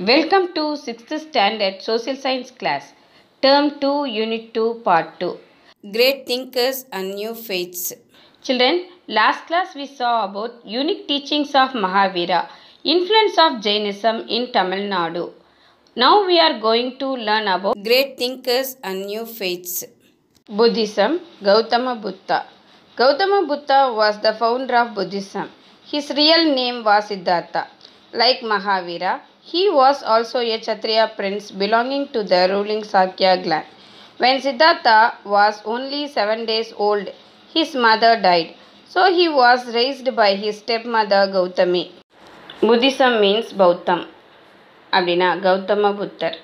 Welcome to 6th Standard Social Science class, Term 2, Unit 2, Part 2. Great Thinkers and New Faiths. Children, last class we saw about unique teachings of Mahavira, influence of Jainism in Tamil Nadu. Now we are going to learn about Great Thinkers and New Faiths. Buddhism, Gautama Buddha. Gautama Buddha was the founder of Buddhism. His real name was Siddhartha. Like Mahavira, he was also a Kshatriya prince belonging to the ruling Sakya clan. When Siddhartha was only seven days old, his mother died. So he was raised by his stepmother Gautami. Buddhism means பௌத்தம் அப்படின்னா கௌதம புத்தர்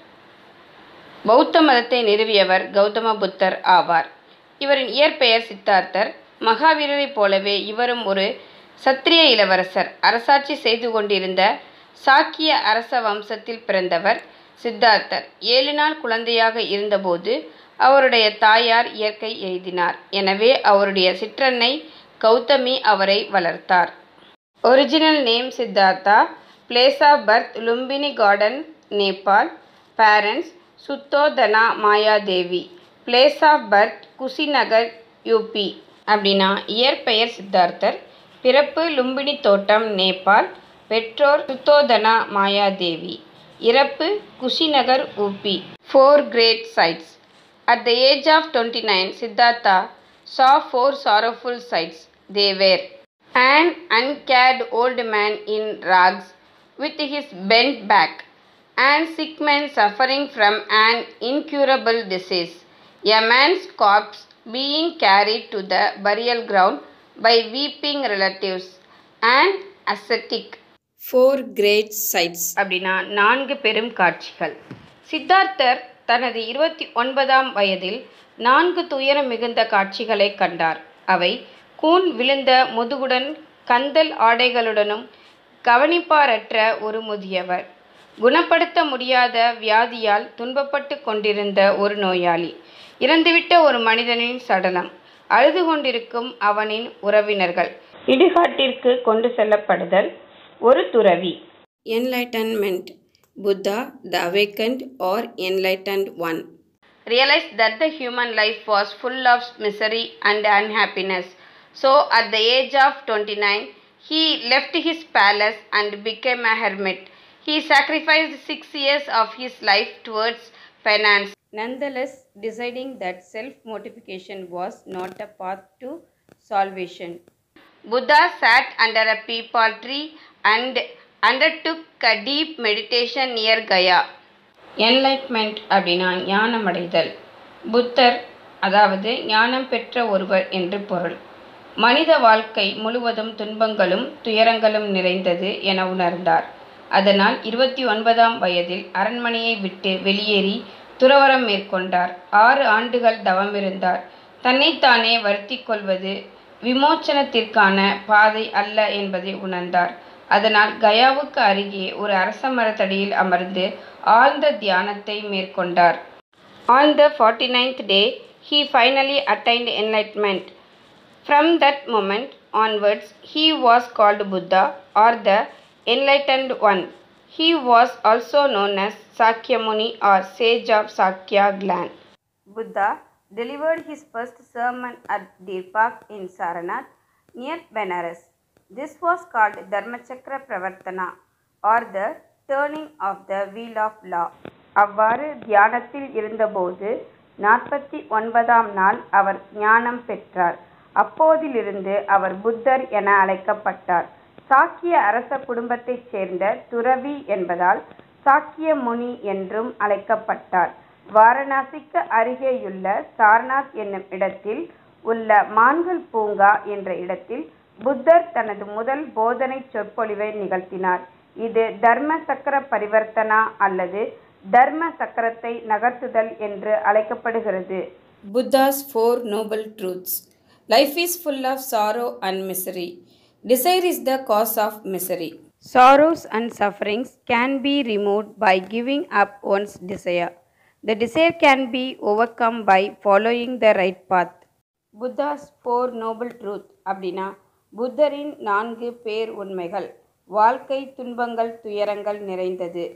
பௌத்த மதத்தை நிறுவியவர் கௌதம புத்தர் ஆவார் இவரின் இயற்பெயர் சித்தார்த்தர் மகாவீரரைப் போலவே இவரும் ஒரு சத்திரிய இளவரசர் அரசாட்சி செய்து கொண்டிருந்த சாக்கிய அரச வம்சத்தில் பிறந்தவர் சித்தார்த்தர் ஏழு நாள் குழந்தையாக இருந்தபோது அவருடைய தாயார் இயற்கை எய்தினார் எனவே அவருடைய சிற்றன்னை கௌதமி அவரை வளர்த்தார் original name Siddhartha place of birth Lumbini garden Nepal parents Suddhodana Mayadevi place of birth Kushinagar UP அப்படின்னா இயற்பெயர் சித்தார்த்தர் பிறப்பு லும்பினி தோட்டம் நேபாள் பெற்றோர் சுத்தோதனா மாயாதேவி இறப்பு Kushinagar UP four great sights at the age of twenty nine Siddhartha saw four sorrowful sights. They were an uncared old man in rags with his bent back, and sick men suffering from an incurable disease, a man's corpse being carried to the burial ground by weeping relatives, and ascetic. Four great sights அப்படின்னா நான்கு பெரும் காட்சிகள் சித்தார்த்தர் தனது இருபத்தி ஒன்பதாம் வயதில் நான்கு துயரம் மிகுந்த காட்சிகளை கண்டார் அவை கூன் விழுந்த முதுகுடன் கந்தல் ஆடைகளுடனும் கவனிப்பாரற்ற ஒரு முதியவர் குணப்படுத்த முடியாத வியாதியால் துன்பப்பட்டு கொண்டிருந்த ஒரு நோயாளி இறந்துவிட்ட ஒரு மனிதனின் சடலம் அழுது கொண்டிருக்கும் அவனின் உறவினர்கள் இடுகாட்டிற்கு கொண்டு செல்லப்படுதல் ஒரு துறவி enlightenment Buddha the awakened or enlightened one realized that the human life was full of misery and unhappiness. So, at the age of 29, he left his palace and became a hermit. He sacrificed six years of his life towards penance. Nonetheless, deciding that self mortification was not a path to salvation. Buddha sat under a peepal tree and undertook a deep meditation near Gaya. Enlightenment அப்படின்னா ஞானம் அடைதல் புத்தர் அதாவது ஞானம் பெற்ற ஒருவர் என்று பொருள் மனித வாழ்க்கை முழுவதும் துன்பங்களும் துயரங்களும் நிறைந்தது என உணர்ந்தார் அதனால் இருபத்தி ஒன்பதாம் வயதில் அரண்மனையை விட்டு வெளியேறி துறவரம் மேற்கொண்டார் ஆறு ஆண்டுகள் தவமிருந்தார் தன்னைத்தானே வருத்தி கொள்வது விமோச்சனத்திற்கான பாதை அல்ல என்பதை உணர்ந்தார் அதனால் கயாவுக்கு அருகே ஒரு அரச மரத்தடியில் அமர்ந்து ஆழ்ந்த தியானத்தை மேற்கொண்டார் on the forty ninth day he finally attained enlightenment from that moment onwards he was called Buddha or the enlightened one he was also known as Sakyamuni or sage of Sakya clan Buddha delivered his first sermon at Deer Park in Saranath near Benares. This was called Dharmachakra Pravartana or the turning of the wheel of law. அவ்வாறு தியானத்தில் இருந்தபோது நாற்பத்தி ஒன்பதாம் நாள் அவர் ஞானம் பெற்றார் அப்போதிலிருந்து அவர் புத்தர் என அழைக்கப்பட்டார் சாக்கிய அரச குடும்பத்தைச் சேர்ந்த துறவி என்பதால் சாக்கிய முனி என்றும் அழைக்கப்பட்டார் வாரணாசிக்கு அருகேயுள்ள சாரநாத் என்னும் இடத்தில் உள்ள மான்கள் பூங்கா என்ற இடத்தில் புத்தர் தனது முதல் போதனை சொற்பொழிவை நிகழ்த்தினார் இது தர்ம சக்கர பரிவர்த்தனா அல்லது தர்ம சக்கரத்தை நகர்த்துதல் என்று அழைக்கப்படுகிறது Buddha's four noble truths life is full of sorrow and misery desire is the cause of misery sorrows and sufferings can be removed by giving up one's desire the desire can be overcome by following the right path Buddha's four noble truth அப்படின்னா புத்தரின் நான்கு பேர் உண்மைகள் வாழ்க்கை துன்பங்கள் துயரங்கள் நிறைந்தது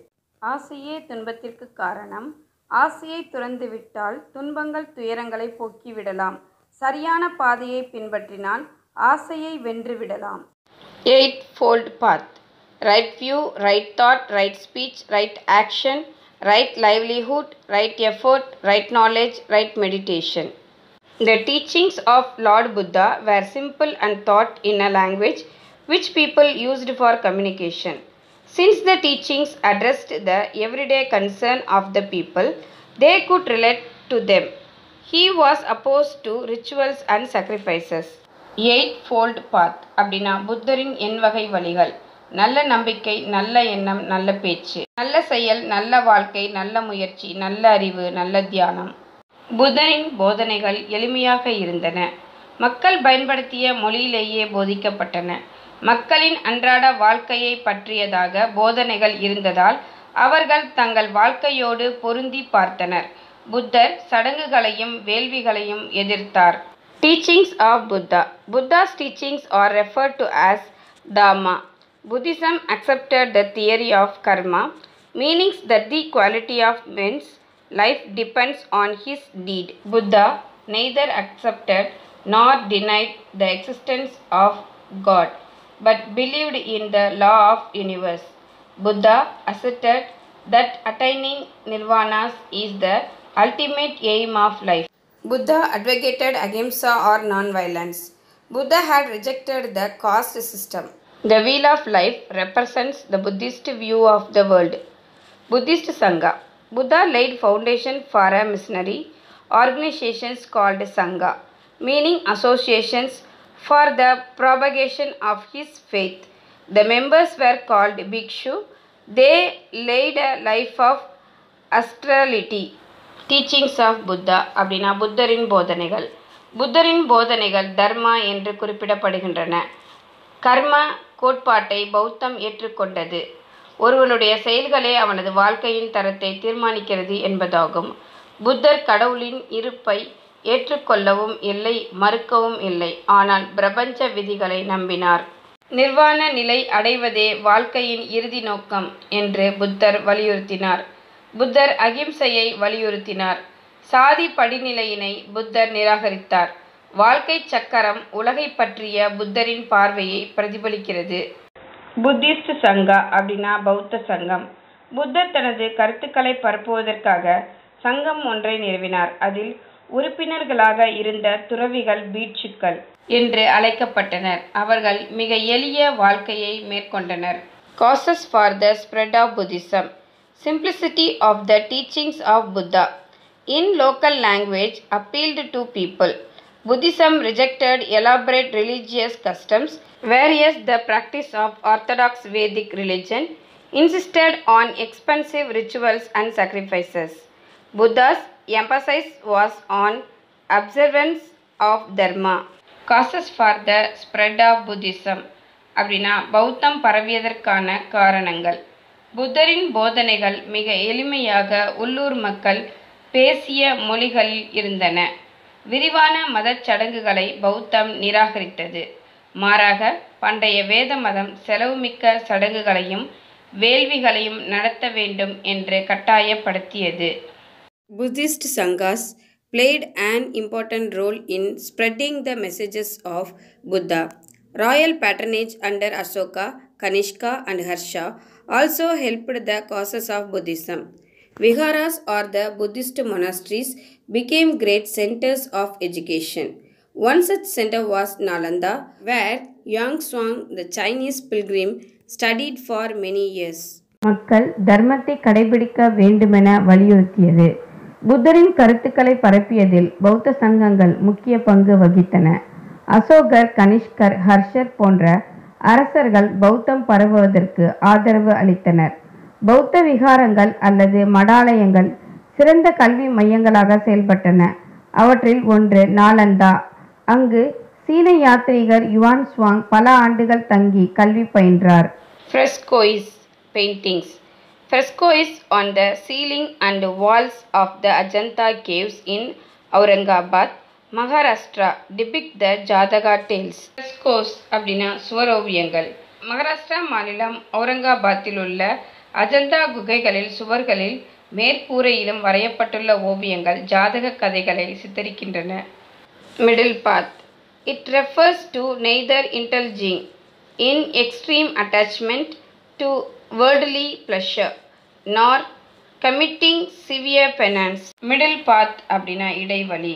ஆசையே துன்பத்திற்கு காரணம் ஆசையை துறந்துவிட்டால் துன்பங்கள் துயரங்களை போக்கிவிடலாம் சரியான பாதையை பின்பற்றினால் ஆசையை வென்றுவிடலாம் eightfold path right view right thought right speech right action right livelihood right effort right knowledge right meditation The teachings of Lord Buddha were simple and taught in a language which people used for communication. Since the teachings addressed the everyday concern of the people, they could relate to them. He was opposed to rituals and sacrifices. Eightfold path அப்படின்னா புத்தரின் எண் வகை வழிகள் நல்ல நம்பிக்கை நல்ல எண்ணம் நல்ல பேச்சு நல்ல செயல் நல்ல வாழ்க்கை நல்ல முயற்சி நல்ல அறிவு நல்ல தியானம் புத்தரின் போதனைகள் எளிமையாக இருந்தன மக்கள் பயன்படுத்திய மொழியிலேயே போதிக்கப்பட்டன மக்களின் அன்றாட வாழ்க்கையை பற்றியதாக போதனைகள் இருந்ததால் அவர்கள் தங்கள் வாழ்க்கையோடு பொருந்தி பார்த்தனர் புத்தர் சடங்குகளையும் வேள்விகளையும் எதிர்த்தார் teachings of Buddha Buddha's teachings are referred to as Dhamma Buddhism accepted the theory of karma meanings that the quality of men's life depends on his deed. Buddha neither accepted nor denied the existence of God, but believed in the law of universe. Buddha asserted that attaining nirvanas is the ultimate aim of life. Buddha advocated ahimsa or non-violence. Buddha had rejected the caste system. The wheel of life represents the Buddhist view of the world. Buddhist Sangha Buddha laid foundation for a missionary organizations called Sangha, meaning associations for the propagation of his faith. The members were called Bhikshu. They laid a life of austerity. Teachings of Buddha அப்படின்னா புத்தரின் போதனைகள் புத்தரின் போதனைகள் தர்மா என்று குறிப்பிடப்படுகின்றன கர்ம கோட்பாட்டை பௌத்தம் ஏற்றுக்கொண்டது ஒருவனுடைய செயல்களே அவனது வாழ்க்கையின் தரத்தை தீர்மானிக்கிறது என்பதாகும் புத்தர் கடவுளின் இருப்பை ஏற்றுக்கொள்ளவும் இல்லை மறுக்கவும் இல்லை ஆனால் பிரபஞ்ச விதிகளை நம்பினார் நிர்வாண நிலை அடைவதே வாழ்க்கையின் இறுதி நோக்கம் என்று புத்தர் வலியுறுத்தினார் புத்தர் அகிம்சையை வலியுறுத்தினார் சாதி படிநிலையினை புத்தர் நிராகரித்தார் வாழ்க்கை சக்கரம் உலகை பற்றிய புத்தரின் பார்வையை பிரதிபலிக்கிறது புத்திஸ்ட் சங்கா அப்படின்னா பௌத்த சங்கம் புத்தர் தனது கருத்துக்களை பரப்புவதற்காக சங்கம் ஒன்றை நிறுவினார் அதில் உறுப்பினர்களாக இருந்த துறவிகள் பீட்சுக்கள் என்று அழைக்கப்பட்டனர் அவர்கள் மிக எளிய வாழ்க்கையை மேற்கொண்டனர் causes for the spread of Buddhism simplicity of the teachings of Buddha in local language appealed to people Buddhism rejected elaborate religious customs, whereas the practice of Orthodox Vedic religion insisted on expensive rituals and sacrifices. Buddha's emphasis was on observance of Dharma. Causes for the spread of Buddhism அப்படின்னா பௌத்தம் பரவியதற்கான காரணங்கள் புத்தரின் போதனைகள் மிக எளிமையாக உள்ளூர் மக்கள் பேசிய மொழிகளில் இருந்தன விரிவான மதச் சடங்குகளை பௌத்தம் நிராகரித்தது மாறாக பண்டைய வேத மதம் செலவுமிக்க சடங்குகளையும் வேள்விகளையும் நடத்த வேண்டும் என்று கட்டாயப்படுத்தியது Buddhist Sanghas played an important role in spreading the messages of Buddha. Royal patronage under Ashoka, Kanishka, and Harsha also helped the causes of Buddhism. Viharas or the Buddhist monasteries became great centers of education. One such center was Nalanda, where Yang Xuang, the Chinese pilgrim, studied for many years. மக்கள் தர்மத்தை கடைபிடிக்க வேண்டுமென வலியுறுத்தியது புத்தரின் கருத்துக்களை பரப்பியதில் பௌத்த சங்கங்கள் முக்கிய பங்கு வகித்தன அசோகர் கனிஷ்கர் ஹர்ஷர் போன்ற அரசர்கள் பௌத்தம் பரவுவதற்கு ஆதரவு அளித்தனர் பௌத்த விகாரங்கள் அல்லது மடாலயங்கள் சிறந்த கல்வி மையங்களாக செயல்பட்டன அவற்றில் ஒன்று நாலந்தா அங்கு சீன யாத்ரீகர் யுவான் சுவாங் பல ஆண்டுகள் தங்கி கல்வி பயின்றார் Frescoes paintings. Frescoes on the ceiling and walls of the Ajanta caves in Aurangabad, Maharashtra depict the Jataka tales. Frescoes அப்படின்னா சுவரோவியங்கள் மகாராஷ்டிரா மாநிலம் அவுரங்காபாத்தில் உள்ள அஜந்தா குகைகளில் சுவர்களில் மேற்கூரையிலும் வரையப்பட்டுள்ள ஓவியங்கள் ஜாதக கதைகளை சித்தரிக்கின்றன middle path it refers to neither indulging in extreme attachment to worldly pleasure nor committing severe penance middle path அப்படின்னா இடைவழி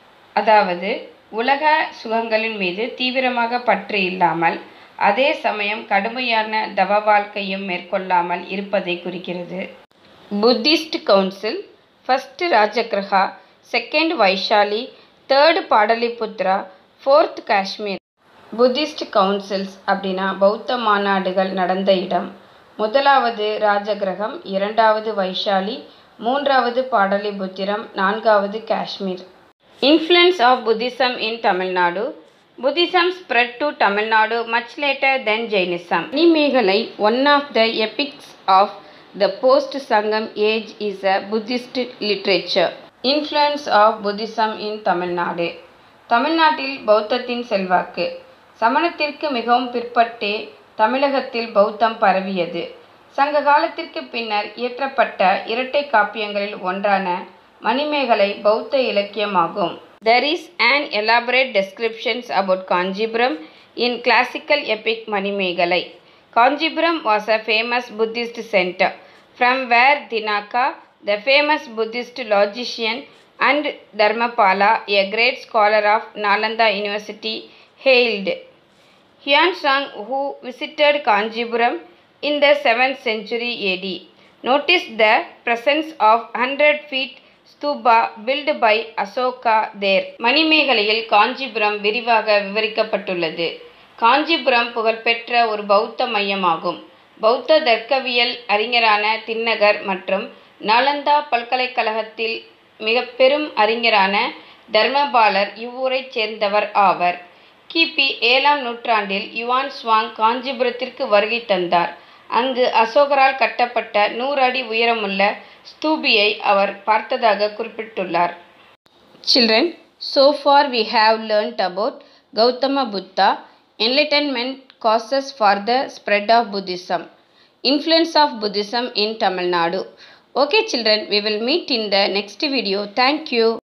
அதாவது உலக சுகங்களின் மீது தீவிரமாக பற்று இல்லாமல் அதே சமயம் கடுமையான தவ வாழ்க்கையும் மேற்கொள்ளாமல் இருப்பதை குறிக்கிறது Buddhist council first Rajagriha second Vaishali third Pataliputra fourth Kashmir Buddhist councils அப்படின்னா பௌத்த மாநாடுகள் நடந்த இடம் முதலாவது ராஜகிரகம் இரண்டாவது வைஷாலி மூன்றாவது பாடலிபுத்திரம் நான்காவது Kashmir influence of Buddhism in Tamil Nadu Buddhism spread to Tamil Nadu much later then Jainism Manimekalai one of the epics of the post Sangam age is a Buddhist literature influence of Buddhism in Tamil Nadu தமிழ்நாட்டில் பௌத்தத்தின் செல்வாக்கு சமணத்திற்கு மிகவும் பிற்பட்டே தமிழகத்தில் பௌத்தம் பரவியது சங்க காலத்திற்கு பின்னர் இயற்றப்பட்ட இரட்டை காப்பியங்களில் ஒன்றான மணிமேகலை பௌத்த இலக்கியமாகும் there is an elaborate descriptions about Kanchipuram in classical epic Manimekalai Kanchipuram was a famous Buddhist center from where Dinaka, the famous Buddhist logician, and Dharmapala, a great scholar of Nalanda University, hailed. Huansang, who visited Kanjipuram in the 7th century AD, noticed the presence of 100 feet stupa built by Ashoka there மணிமேகலையில் காஞ்சிபுரம் விரிவாக விவரிக்கப்பட்டுள்ளது காஞ்சிபுரம் புகழ்பெற்ற ஒரு பௌத்த மையமாகும் பௌத்த தர்க்கவியல் அறிஞரான தின்னகர் மற்றும் நாலந்தா பல்கலைக்கழகத்தில் மிக பெரும் அறிஞரான தர்மபாலர் இவ்வூரைச் சேர்ந்தவர் ஆவர் கிபி ஏழாம் நூற்றாண்டில் யுவான் ஸ்வாங் காஞ்சிபுரத்திற்கு வருகை தந்தார் அங்கு அசோகரால் கட்டப்பட்ட நூறு அடி உயரமுள்ள ஸ்தூபியை அவர் பார்த்ததாக குறிப்பிட்டுள்ளார் Children, so far we have learnt about Gautama Buddha, enlightenment causes for the spread of Buddhism, influence of Buddhism in Tamil Nadu. Okay children, we will meet in the next video. Thank you.